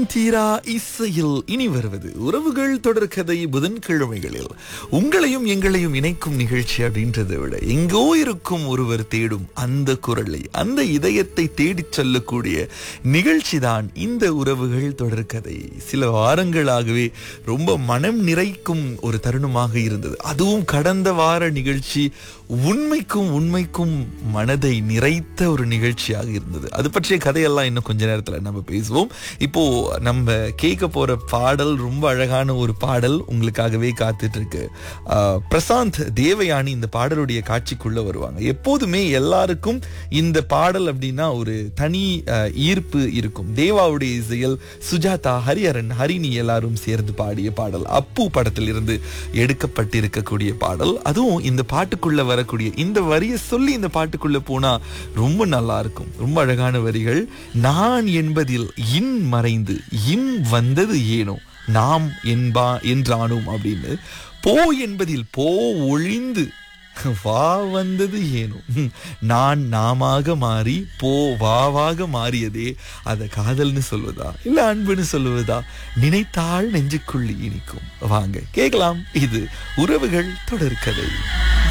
மனம் தீரா இசையில் இனி வருவது உறவுகள் தொடர்கதை புதன்கிழமைகளில் உங்களையும் எங்களையும் இணைக்கும் நிகழ்ச்சி அப்படின்றதை விட எங்கோ இருக்கும் ஒருவர் தேடும் அந்த குரலை அந்த இதயத்தை தேடிச் சொல்லக்கூடிய நிகழ்ச்சி தான் இந்த உறவுகள் தொடர்கதை சில வாரங்களாகவே ரொம்ப மனம் நிறைக்கும் ஒரு தருணமாக இருந்தது அதுவும் கடந்த வார நிகழ்ச்சி உண்மைக்கும் உண்மைக்கும் மனதை நிறைத்த ஒரு நிகழ்ச்சியாக இருந்தது அது பற்றிய கதையெல்லாம் இன்னும் கொஞ்ச நேரத்துல நம்ம பேசுவோம் இப்போ நம்ம கேட்க போற பாடல் ரொம்ப அழகான ஒரு பாடல் உங்களுக்காகவே காத்துட்டு இருக்கு ஆஹ், பிரசாந்த் தேவயானி இந்த பாடலுடைய காட்சிக்குள்ள வருவாங்க எப்போதுமே எல்லாருக்கும் இந்த பாடல் அப்படின்னா ஒரு தனி ஆஹ், ஈர்ப்பு இருக்கும் தேவாவுடைய இசையில் சுஜாதா ஹரிஹரன் ஹரிணி எல்லாரும் சேர்ந்து பாடிய பாடல் அப்பு படத்தில் இருந்து எடுக்கப்பட்டிருக்கக்கூடிய பாடல் அதுவும் இந்த பாட்டுக்குள்ள வரக்கூடிய இந்த வரியை சொல்லி இந்த பாட்டுக்குள்ள போனா ரொம்ப நல்லா இருக்கும் ரொம்ப அழகான வரிகள் நான் என்பதில் இன் மறைந்து இம் வந்தது ஏனோ நாம் என்பா என்றானோம் அப்படின்னு போ என்பதில் போ ஒழிந்து வா வந்தது ஏனோ ஹம், நான் நாமாக மாறி போ வாவாக மாறியதே அத காதல்னு சொல்வதா இல்ல அன்புன்னு சொல்லுவதா நினைத்தால் நெஞ்சுக்குள்ளி இனிக்கும் வாங்க கேட்கலாம் இது உறவுகள் தொடர்கதை